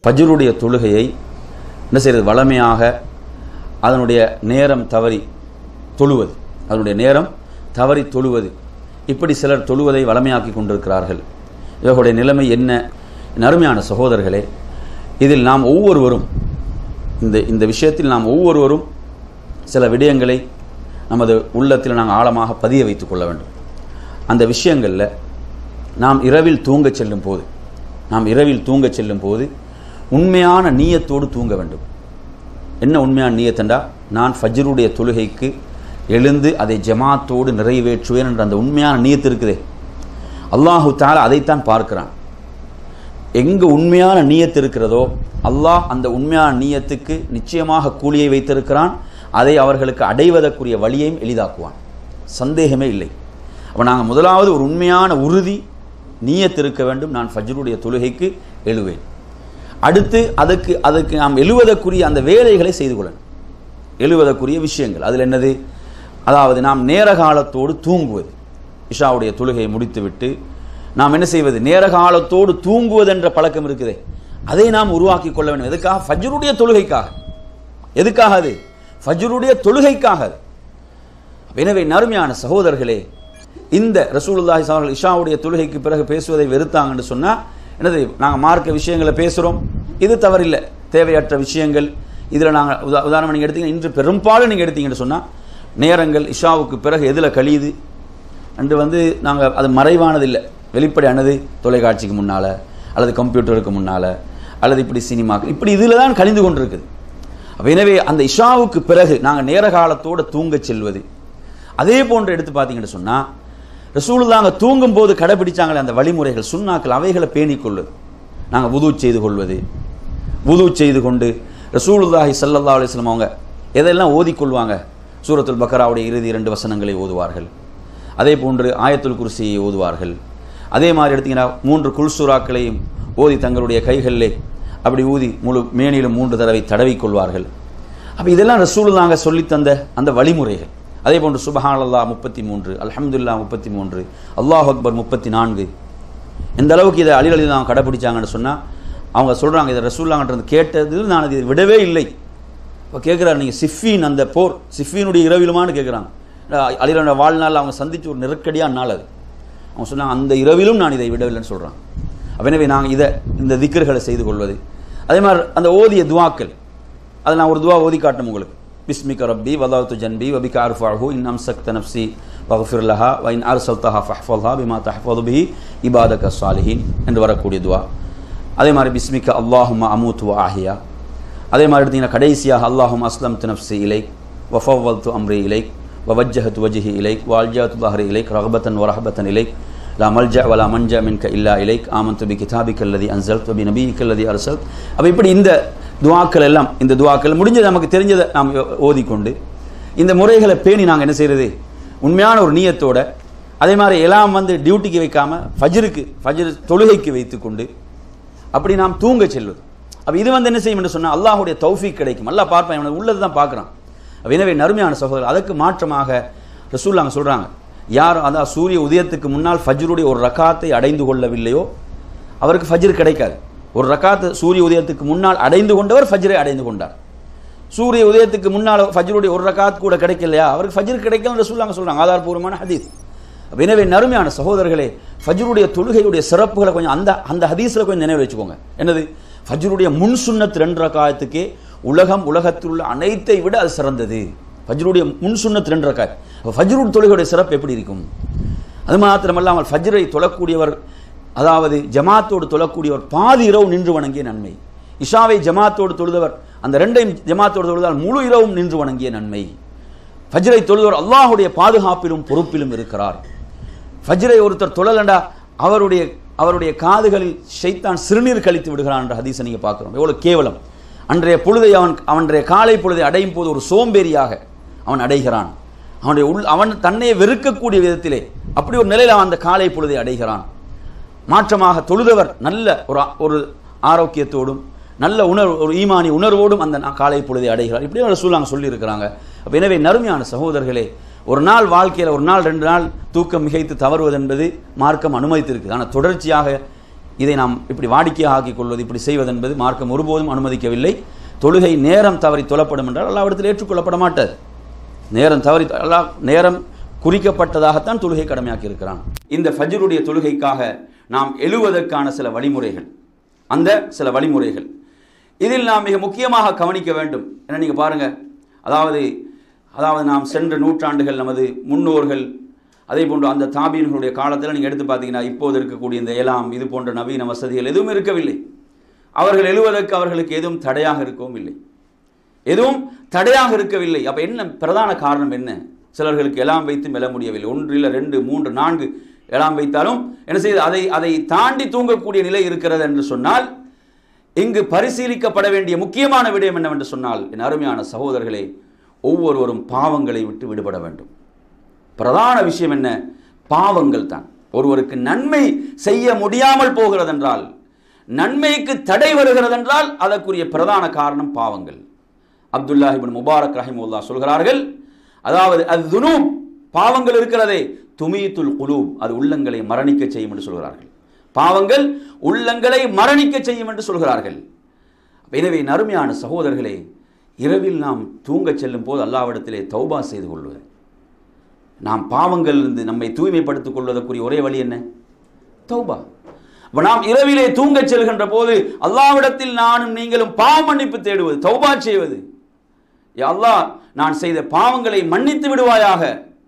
ஃபஜ்ருடைய தொழுகையை என்ன செய்கிறது வளமையாக அதனுடைய நேரம் தவறி தொழுவது அதனுடைய நேரம் தவறி தொழுவது இப்படி சிலர் தொழுவதை வளமையாக்கி கொண்டிருக்கிறார்கள் இவர்களுடைய நிலைமை என்ன என் அருமையான சகோதரர்களே இதில் நாம் ஒவ்வொருவரும் இந்த இந்த விஷயத்தில் நாம் ஒவ்வொருவரும் சில விடயங்களை நமது உள்ளத்தில் நாங்கள் ஆழமாக பதிய வைத்துக் கொள்ள வேண்டும் அந்த விஷயங்களில் நாம் இரவில் தூங்கச் செல்லும் போது நாம் இரவில் தூங்கச் செல்லும் போது உண்மையான நீயத்தோடு தூங்க வேண்டும் என்ன உண்மையான நீயத்தண்டா நான் ஃபஜ்ருடைய தொழுகைக்கு எழுந்து அதை ஜமாத்தோடு நிறைவேற்றுவேன் என்ற அந்த உண்மையான நீயத்து இருக்குதே அல்லாஹு தாலா அதைத்தான் பார்க்கிறான் எங்கு உண்மையான நீயத்து இருக்கிறதோ அல்லாஹ் அந்த உண்மையான நீயத்துக்கு நிச்சயமாக கூலியை வைத்திருக்கிறான் அதை அவர்களுக்கு அடைவதற்குரிய வழியையும் எளிதாக்குவான் சந்தேகமே இல்லை அப்போ நாங்கள் முதலாவது ஒரு உண்மையான உறுதி நீயத்து இருக்க வேண்டும் நான் ஃபஜ்ருடைய தொழுகைக்கு எழுவேன் அடுத்து அதுக்கு அதுக்கு நாம் எழுவதற்குரிய அந்த வேலைகளை செய்து கொள்ளணும் எழுவதற்குரிய விஷயங்கள் அதில் என்னது அதாவது நாம் நேர காலத்தோடு தூங்குவது இஷாவுடைய தொழுகையை முடித்துவிட்டு நாம் என்ன செய்வது நேர காலத்தோடு தூங்குவது என்ற பழக்கம் இருக்குதே அதை நாம் உருவாக்கி கொள்ள வேண்டும் எதுக்காக ஃபஜ்ருடைய தொழுகைக்காக எதுக்காக அது ஃபஜ்ருடைய தொழுகைக்காக அது எனவே நறுமையான சகோதரர்களே இந்த ரசூலுல்லாஹி அவர்கள் இஷாவுடைய தொழுகைக்கு பிறகு பேசுவதை வெறுத்தாங்கன்னு சொன்னால் என்னது நாங்கள் மார்க்க விஷயங்களை பேசுகிறோம் இது தவறில்லை தேவையற்ற விஷயங்கள் இதில் நாங்கள் உதா உதாரணம் நீங்கள் எடுத்தீங்க இன்று பெரும்பாலும் நீங்கள் எடுத்தீங்கன்னு சொன்னால் நேரங்கள் இஷாவுக்கு பிறகு எதில் கழியுது அன்று வந்து நாங்கள் அது மறைவானதில்லை வெளிப்படையானது தொலைக்காட்சிக்கு முன்னால் அல்லது கம்ப்யூட்டருக்கு முன்னால் அல்லது இப்படி சினிமா இப்படி இதில் தான் கழிந்து கொண்டிருக்குது அப்ப எனவே அந்த இஷாவுக்கு பிறகு நாங்கள் நேர காலத்தோடு தூங்கச் செல்வது அதே போன்று எடுத்து பார்த்தீங்கன்னு சொன்னால் ரசூலுல்லாங்க தூங்கும் போது கடைபிடிச்சாங்களே அந்த வழிமுறைகள் சுண்ணாக்கள் அவைகளை பேணிக் கொள்வது நாங்கள் உது செய்து கொள்வது உது செய்து கொண்டு ரசூலுல்லாஹி ஸல்லல்லாஹு அலைஹி வஸல்லம் அவங்க எதெல்லாம் ஓதிக்கொள்வாங்க சூரத்துல் பக்கராவுடைய இறுதி இரண்டு வசனங்களை ஓதுவார்கள் அதே போன்று ஆயத்துல் குர்சியை ஓதுவார்கள் அதே மாதிரி எடுத்தீங்கன்னா மூன்று குல்சூராக்களையும் ஓதி தங்களுடைய கைகளிலே அப்படி ஊதி முழு மேனிலும் மூன்று தடவை தடவிக் கொள்வார்கள் அப்போ இதெல்லாம் ரசூலுல்லாங்க சொல்லித்தந்த அந்த வழிமுறைகள் அதே போன்று சுபஹான் அல்லா முப்பத்தி மூன்று அல்ஹம்துல்லா முப்பத்தி மூன்று அல்லாஹ் அக்பர் முப்பத்தி நான்கு எந்த அளவுக்கு இதை அலி அலி தான் கடைப்பிடிச்சாங்கன்னு சொன்னால் அவங்க சொல்கிறாங்க இதை ரசூல்லாங்கன்றது கேட்டதில் நான் இதை விடவே இல்லை இப்போ கேட்குறாரு நீங்கள் சிஃபின் அந்த போர் சிஃபினுடைய இரவிலுமான்னு கேட்குறாங்க அலிலோட வாழ்நாள் அவங்க சந்திச்ச ஒரு நெருக்கடியான நாள் அது அவங்க சொன்னாங்க அந்த இரவிலும் நான் இதை விடவில்லைன்னு சொல்கிறாங்க அப்ப எனவே நாங்கள் இதை இந்த திக்கர்களை செய்து கொள்வது அதே மாதிரி அந்த ஓதிய துவாக்கள் அதை நான் ஒரு துவா ஓதி காட்டும் உங்களுக்கு பிஸ்மிக ரப்பி வதாத்து ஜன்பி வபிக அர்ஃபாஹு இன் அம்சக்த நப்சி வஃபிர் லஹா வ இன் அர்சல்தஹா ஃபஹ்ஃபல்ஹா பிமா தஹ்ஃபது பிஹி இபாதக சாலிஹின் என்று வரக்கூடிய துவா அதே மாதிரி பிஸ்மிக அல்லாஹும்ம அமூத் வ ஆஹியா அதே மாதிரி எடுத்தீங்கன்னா கடைசியாக அல்லாஹும் அஸ்லம் நப்சி இலைக் வஃபவல்து அம்ரி இலைக் வவஜ்ஜஹத் வஜ்ஹி இலைக் வால்ஜாத்து தஹரி இலைக் ரஹபத்தன் வரஹபத்தன் இலைக் லா மல்ஜா வலா மஞ்சா மின்க இல்லா இலைக் ஆமந்து பி கிதாபிக் அல்லதி அன்சல் பி நபீக் அல்லதி அரசல் அப்போ இப்படி இந்த துவாக்கள் எல்லாம் இந்த துவாக்கள் முடிஞ்சது நமக்கு தெரிஞ்சதை நாம் ஓதிக்கொண்டு இந்த முறைகளை பேணி நாங்கள் என்ன செய்கிறது உண்மையான ஒரு நீயத்தோட அதே மாதிரி எல்லாம் வந்து டியூட்டிக்கு வைக்காம ஃபஜ்ருக்கு ஃபஜ்ர் தொழுகைக்கு வைத்துக்கொண்டு அப்படி நாம் தூங்க செல்வது அப்போ இது வந்து என்ன செய்யும் என்று சொன்னால் அல்லாஹுடைய தௌஃபீக் கிடைக்கும் அல்லாஹ் பார்ப்பேன் இவனுக்கு உள்ளது தான் பார்க்குறான் அப்ப எனவே நறுமையான சகோதரர் அதற்கு மாற்றமாக ரசூல்லாங்க சொல்கிறாங்க யார் அதான் சூரிய உதயத்துக்கு முன்னால் ஃபஜ்ருடைய ஒரு ரக்காத்தை அடைந்து கொள்ளவில்லையோ அவருக்கு ஃபஜ்ர் கிடைக்காது ஒரு ரக்காத்து சூரிய உதயத்துக்கு முன்னால் அடைந்து கொண்டவர் ஃபஜ்ரை அடைந்து கொண்டார் சூரிய உதயத்துக்கு முன்னால் ஃபஜ்ருடைய ஒரு ரக்காத் கூட கிடைக்கலையா அவருக்கு ஃபஜ்ர் கிடைக்கலன்னு சொல்லாங்க சொல்கிறாங்க ஆதாரபூர்வமான ஹதீஸ் எனவே நறுமையான சகோதரர்களே ஃபஜ்ருடைய தொழுகையுடைய சிறப்புகளை கொஞ்சம் அந்த அந்த ஹதீஸில் கொஞ்சம் நினைவு வச்சுக்கோங்க என்னது ஃபஜ்ருடைய முன் சுண்ணத் ரெண்டு ரக்காயத்துக்கே உலகம் உலகத்தில் உள்ள அனைத்தை விட அது சிறந்தது ஃபஜ்ருடைய முன் சுண்ணத் ரெண்டு ரக்காய் அப்போ ஃபஜ்ருடைய தொழுகையுடைய சிறப்பு எப்படி இருக்கும் அது மாத்திரமல்லாமல் ஃபஜ்ரை தொழக்கூடியவர் அதாவது ஜமாத்தோடு தொழக்கூடியவர் பாதி இரவு நின்று வணங்கிய நன்மை இஷாவை ஜமாத்தோடு தொழுதவர் அந்த ரெண்டையும் ஜமாத்தோடு தொழுதால் முழு இரவும் நின்று வணங்கிய நன்மை ஃபஜ்ரை தொழுதவர் அல்லாஹுடைய பாதுகாப்பிலும் பொறுப்பிலும் இருக்கிறார் ஃபஜ்ரை ஒருத்தர் தொழலண்டா அவருடைய அவருடைய காதுகளில் ஷைத்தான் சிறுநீர் கழித்து விடுகிறான் என்ற ஹதீஸை நீங்கள் பார்க்குறோம் எவ்வளோ கேவலம் அன்றைய பொழுதை அவன் அவனுடைய காலை பொழுதை அடையும் போது ஒரு சோம்பேறியாக அவன் அடைகிறான் அவனுடைய உள் அவன் தன்னையே வெறுக்கக்கூடிய விதத்திலே அப்படி ஒரு நிலையில் அவன் அந்த காலை பொழுதை அடைகிறான் மாற்றமாக தொழுதவர் நல்ல ஒரு ஒரு ஆரோக்கியத்தோடும் நல்ல உணர்வு ஒரு ஈமானி உணர்வோடும் அந்த காலை பொழுதை அடைகிறார் இப்படி ஒரு சூழலாங்க சொல்லியிருக்கிறாங்க அப்போ எனவே நறுமையான சகோதரர்களே ஒரு நாள் வாழ்க்கையில் ஒரு நாள் ரெண்டு நாள் தூக்கம் மிகைத்து தவறுவது என்பது மார்க்கம் அனுமதித்திருக்கு ஆனால் தொடர்ச்சியாக இதை நாம் இப்படி வாடிக்கையாக ஆக்கிக் கொள்வது இப்படி செய்வது என்பது மார்க்கம் ஒருபோதும் அனுமதிக்கவில்லை தொழுகை நேரம் தவறி தொழப்படும் என்றால் அல்லாவிடத்தில் ஏற்றுக்கொள்ளப்பட மாட்டாது நேரம் தவறி அல்லாஹ் நேரம் குறிக்கப்பட்டதாகத்தான் தொழுகை கடமையாக்கி இருக்கிறான் இந்த ஃபஜ்ருடைய தொழுகைக்காக நாம் எழுவதற்கான சில வழிமுறைகள் அந்த சில வழிமுறைகள் இதில் நாம் மிக முக்கியமாக கவனிக்க வேண்டும் என்ன நீங்கள் பாருங்க அதாவது அதாவது நாம் சென்ற நூற்றாண்டுகள் நமது முன்னோர்கள் அதே போன்று அந்த தாபீன்களுடைய காலத்தில் நீங்கள் எடுத்து பார்த்தீங்கன்னா இப்போது இருக்கக்கூடிய இந்த எலாம் இது போன்ற நவீன வசதிகள் எதுவும் இருக்கவில்லை அவர்கள் எழுவதற்கு அவர்களுக்கு எதுவும் தடையாக இருக்கவும் இல்லை எதுவும் தடையாக இருக்கவில்லை அப்போ என்ன பிரதான காரணம் என்ன சிலர்களுக்கு எல்லாம் வைத்து மெல்ல முடியவில்லை ஒன்று இல்லை ரெண்டு மூன்று நான்கு எல்லாம் வைத்தாலும் என்ன செய்து அதை அதை தாண்டி தூங்கக்கூடிய நிலை இருக்கிறது என்று சொன்னால் இங்கு பரிசீலிக்கப்பட வேண்டிய முக்கியமான விடயம் என்னவென்று சொன்னால் என் அருமையான சகோதரர்களே ஒவ்வொருவரும் பாவங்களை விட்டு விடுபட வேண்டும் பிரதான விஷயம் என்ன பாவங்கள் தான் ஒருவருக்கு நன்மை செய்ய முடியாமல் போகிறது என்றால் நன்மைக்கு தடை வருகிறது என்றால் அதற்குரிய பிரதான காரணம் பாவங்கள் அப்துல்லாஹிபின் முபாரக் ரஹிமுல்லா சொல்கிறார்கள் அதாவது அது பாவங்கள் இருக்கிறதே துமீத்துல் குலூப் அது உள்ளங்களை மரணிக்க செய்யும் என்று சொல்கிறார்கள் பாவங்கள் உள்ளங்களை மரணிக்க செய்யும் என்று சொல்கிறார்கள் எனவே நறுமையான சகோதரர்களே இரவில் நாம் தூங்கச் செல்லும் போது அல்லாவிடத்திலே தௌபா செய்து கொள்வது நாம் பாவங்களிலிருந்து நம்மை தூய்மைப்படுத்திக் கொள்வதற்குரிய ஒரே வழி என்ன தௌபா அப்ப நாம் இரவிலே தூங்கச் செல்கின்ற போது அல்லாவிடத்தில் நானும் நீங்களும் பாவ மன்னிப்பு தேடுவது தௌபா செய்வது யா அல்லாஹ் நான் செய்த பாவங்களை மன்னித்து விடுவாயாக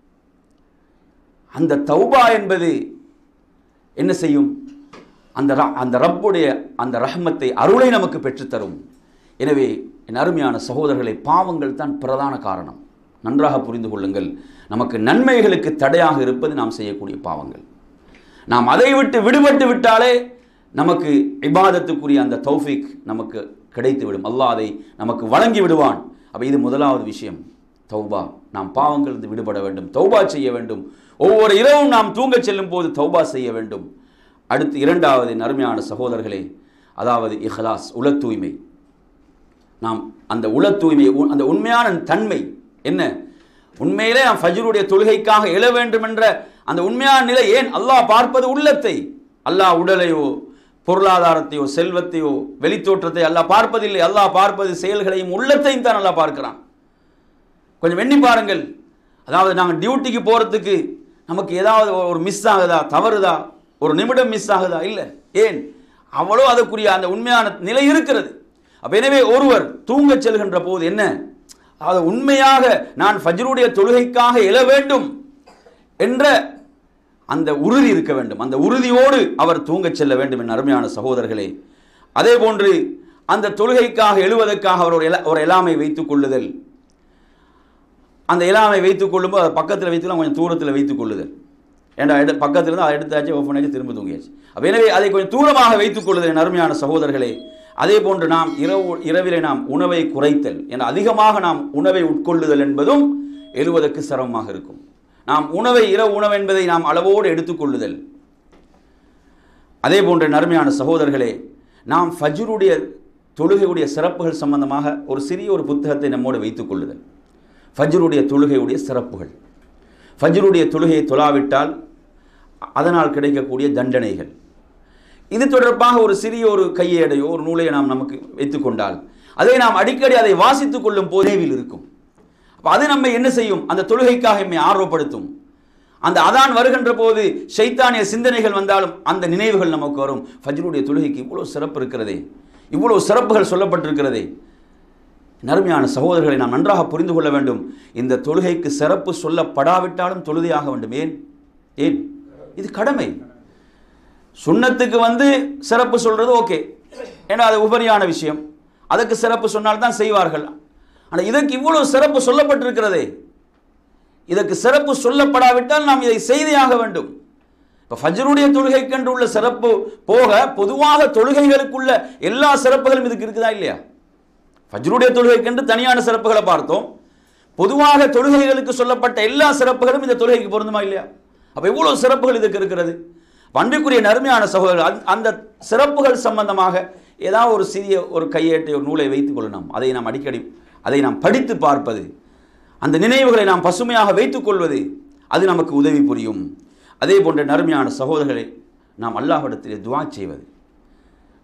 அந்த தௌபா என்பது என்ன செய்யும் அந்த ர- அந்த ரப்புடைய அந்த ரஹ்மத்தை அருளை நமக்கு பெற்றுத்தரும் எனவே என் அருமையான சகோதரர்களை பாவங்கள் தான் பிரதான காரணம் நன்றாக புரிந்து கொள்ளுங்கள் நமக்கு நன்மைகளுக்கு தடையாக இருப்பது நாம் செய்யக்கூடிய பாவங்கள் நாம் அதை விட்டு விடுபட்டு விட்டாலே நமக்கு இபாதத்துக்குரிய அந்த தௌஃபிக் நமக்கு கிடைத்து விடும் அல்லாஹ் அதை நமக்கு வழங்கி விடுவான் அப்ப இது முதலாவது விஷயம் தௌபா நாம் பாவங்களிலிருந்து விடுபட வேண்டும் தௌபா செய்ய வேண்டும் ஒவ்வொரு இரவும் நாம் தூங்கச் செல்லும் போது தௌபா செய்ய வேண்டும் அடுத்து இரண்டாவது என் அருமையான சகோதரர்களே அதாவது இஹ்லாஸ் உள தூய்மை நாம் அந்த உள தூய்மை உ- அந்த உண்மையான தன்மை என்ன உண்மையிலே நாம் ஃபஜ்ருடைய தொழுகைக்காக எழ வேண்டும் என்ற அந்த உண்மையான நிலை ஏன் அல்லாஹ் பார்ப்பது உள்ளத்தை அல்லாஹ் உடலையோ பொருளாதாரத்தையோ செல்வத்தையோ வெளித்தோற்றத்தை அல்லாஹ் பார்ப்பதில்லை அல்லாஹ் பார்ப்பது செயல்களையும் உள்ளத்தையும் தான் அல்லாஹ் பார்க்கிறான் கொஞ்சம் எண்ணி பாருங்கள் அதாவது நாங்கள் டியூட்டிக்கு போகிறதுக்கு நமக்கு ஏதாவது ஒரு மிஸ் ஆகுதா தவறுதா ஒரு நிமிடம் மிஸ் ஆகுதா இல்லை ஏன் அவ்வளோ அதுக்குரிய அந்த உண்மையான நிலை இருக்கிறது அப்ப எனவே ஒருவர் தூங்கச் செல்கின்ற போது என்ன அதாவது உண்மையாக நான் ஃபஜ்ருடைய தொழுகைக்காக எழ வேண்டும் என்ற அந்த உறுதி இருக்க வேண்டும் அந்த உறுதியோடு அவர் தூங்கச் செல்ல வேண்டும் என் அருமையான சகோதரர்களே அதே போன்று அந்த தொழுகைக்காக எழுவதற்காக அவர் ஒரு எல ஒரு எலாமை வைத்துக் கொள்ளுதல் அந்த இலாமை வைத்துக் கொள்ளும்போது அதை பக்கத்தில் வைத்துக்கலாம் கொஞ்சம் தூரத்தில் வைத்துக் கொள்ளுதல் ஏன்டா எடு பக்கத்தில் இருந்து அதை எடுத்தாச்சு ஓப்பன் ஆச்சு திரும்ப தூங்கியாச்சு அப்போ எனவே அதை கொஞ்சம் தூரமாக வைத்துக் கொள்ளுதல் என் அருமையான சகோதரர்களே அதே போன்று நாம் இரவு இரவிலே நாம் உணவை குறைத்தல் என அதிகமாக நாம் உணவை உட்கொள்ளுதல் என்பதும் எழுவதற்கு சிரமமாக இருக்கும் நாம் உணவை இரவு உணவு என்பதை நாம் அளவோடு எடுத்துக்கொள்ளுதல் அதே போன்ற நறுமையான சகோதரர்களே நாம் ஃபஜ்ருடைய தொழுகையுடைய சிறப்புகள் சம்பந்தமாக ஒரு சிறிய ஒரு புத்தகத்தை நம்மோடு வைத்துக் கொள்ளுதல் ஃபஜ்ருடைய தொழுகையுடைய சிறப்புகள் ஃபஜ்ருடைய தொழுகையை தொழாவிட்டால் அதனால் கிடைக்கக்கூடிய தண்டனைகள் இது தொடர்பாக ஒரு சிறிய ஒரு கையேடையோ ஒரு நூலை நாம் நமக்கு வைத்துக்கொண்டால் அதை நாம் அடிக்கடி அதை வாசித்துக் கொள்ளும் போதேவில் இருக்கும் அப்ப அது நம்மை என்ன செய்யும் அந்த தொழுகைக்காக நம்மை ஆர்வப்படுத்தும் அந்த அதான் வருகின்ற போது ஷைத்தானிய சிந்தனைகள் வந்தாலும் அந்த நினைவுகள் நமக்கு வரும் ஃபஜ்ருடைய தொழுகைக்கு இவ்வளவு சிறப்பு இருக்கிறதே இவ்வளவு சிறப்புகள் சொல்லப்பட்டிருக்கிறதே நறுமையான சகோதரர்களை நாம் நன்றாக புரிந்து கொள்ள வேண்டும் இந்த தொழுகைக்கு சிறப்பு சொல்லப்படாவிட்டாலும் தொழுதையாக வேண்டும் ஏன் ஏன் இது கடமை சுண்ணத்துக்கு வந்து சிறப்பு சொல்றது ஓகே ஏன்னா அது உபரியான விஷயம் அதுக்கு சிறப்பு சொன்னால் தான் செய்வார்கள் ஆனால் இதற்கு இவ்வளவு சிறப்பு சொல்லப்பட்டிருக்கிறதே இதற்கு சிறப்பு சொல்லப்படாவிட்டால் நாம் இதை செய்தியாக வேண்டும் இப்போ ஃபஜ்ருடைய தொழுகைக்கென்று உள்ள சிறப்பு போக பொதுவாக தொழுகைகளுக்குள்ள எல்லா சிறப்புகளும் இதுக்கு இருக்குதா இல்லையா ஃபஜ்ருடைய தொழுகைக்கென்று தனியான சிறப்புகளை பார்த்தோம் பொதுவாக தொழுகைகளுக்கு சொல்லப்பட்ட எல்லா சிறப்புகளும் இந்த தொழுகைக்கு பொருந்துமா இல்லையா அப்போ இவ்வளவு சிறப்புகள் இதுக்கு இருக்கிறது பண்புக்குரிய நறுமையான சகோதரர்கள் அந்த- அந்த சிறப்புகள் சம்பந்தமாக ஏதாவது ஒரு சிறிய ஒரு கையேட்டை ஒரு நூலை வைத்துக் கொள்ளணும் அதை நாம் அடிக்கடி அதை நாம் படித்து பார்ப்பது அந்த நினைவுகளை நாம் பசுமையாக வைத்துக் கொள்வது அது நமக்கு உதவி புரியும் அதே போன்ற நறுமையான சகோதரர்களை நாம் அல்லாஹ்விடத்திலே துவா செய்வது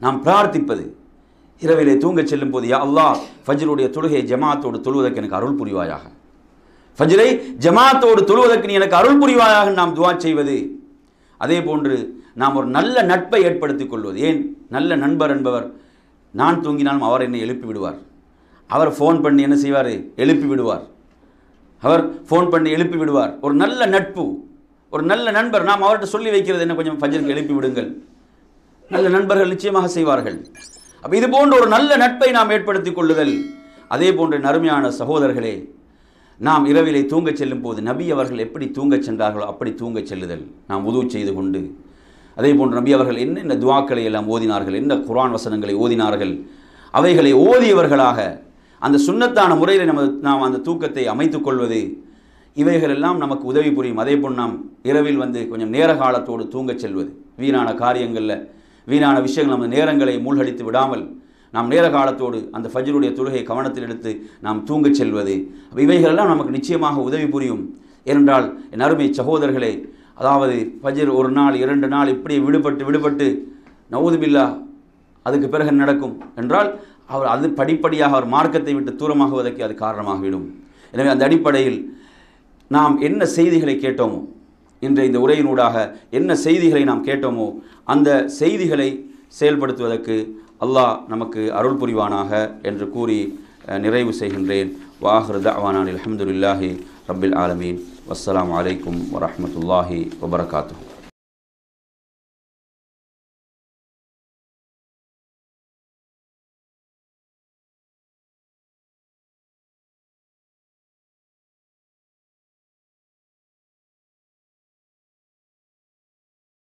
நாம் பிரார்த்திப்பது இரவிலே தூங்கச் செல்லும் போது யா அல்லாஹ் ஃபஜ்ருடைய தொழுகையை ஜமாத்தோடு தொழுவதற்கு எனக்கு அருள் புரிவாயாக ஃபஜ்ரை ஜமாத்தோடு தொழுவதற்கு நீ எனக்கு அருள் புரிவாயாக நாம் துவா செய்வது அதே போன்று நாம் ஒரு நல்ல நட்பை ஏற்படுத்திக் கொள்வது ஏன் நல்ல நண்பர் என்பவர் நான் தூங்கினாலும் அவர் என்னை எழுப்பி விடுவார் அவர் ஃபோன் பண்ணி என்ன செய்வார் எழுப்பி விடுவார் அவர் ஃபோன் பண்ணி எழுப்பி விடுவார் ஒரு நல்ல நட்பு ஒரு நல்ல நண்பர் நாம் அவர்கிட்ட சொல்லி வைக்கிறது என்ன கொஞ்சம் ஃபஜருக்கு எழுப்பி விடுங்கள் நல்ல நண்பர்கள் நிச்சயமாக செய்வார்கள் அப்போ இது போன்ற ஒரு நல்ல நட்பை நாம் ஏற்படுத்திக் கொள்ளுதல் அதே போன்ற நறுமையான சகோதரர்களே நாம் இரவிலே தூங்கச் செல்லும் போது நபி அவர்கள் எப்படி தூங்கச் சென்றார்களோ அப்படி தூங்கச் செல்லுதல் நாம் உதவு செய்து கொண்டு அதே போன்று நபி அவர்கள் என்னென்ன துவாக்களை எல்லாம் ஓதினார்கள் என்ன குர்ஆன் வசனங்களை ஓதினார்கள் அவைகளை ஓதியவர்களாக அந்த சுன்னத்தான முறையில் நம்ம நாம் அந்த தூக்கத்தை அமைத்துக் கொள்வது இவைகளெல்லாம் நமக்கு உதவி புரியும் அதே போல் நாம் இரவில் வந்து கொஞ்சம் நேர காலத்தோடு தூங்கச் செல்வது வீணான காரியங்களில் வீணான விஷயங்கள் நம்ம நேரங்களை மூழ்கடித்து விடாமல் நாம் நேர காலத்தோடு அந்த ஃபஜ்ருடைய தொழுகை கவனத்தில் எடுத்து நாம் தூங்கச் செல்வது அப்ப இவைகளெல்லாம் நமக்கு நிச்சயமாக உதவி புரியும் ஏனென்றால் என் அருமை சகோதரர்களே அதாவது ஃபஜ்ர் ஒரு நாள் இரண்டு நாள் இப்படி விடுபட்டு விடுபட்டு நவுதுபில்லா அதுக்கு பிறகு என்ன நடக்கும் என்றால் அவர் அது படிப்படியாக அவர் மார்க்கத்தை விட்டு தூரமாகுவதற்கு அது காரணமாகிவிடும் எனவே அந்த அடிப்படையில் நாம் என்ன செய்திகளை கேட்டோமோ இன்று இந்த உரையினூடாக என்ன செய்திகளை நாம் கேட்டோமோ அந்த செய்திகளை செயல்படுத்துவதற்கு அல்லாஹ் நமக்கு அருள் புரிவானாக என்று கூறி அஹ், நிறைவு செய்கின்றேன் வாஹர் தவானான் அலமதுல்லாஹி ரபில் ஆலமீன் வஸ்ஸலாமு அலைக்கும் வரஹ்மத்துல்லாஹி வபரகாத்துஹு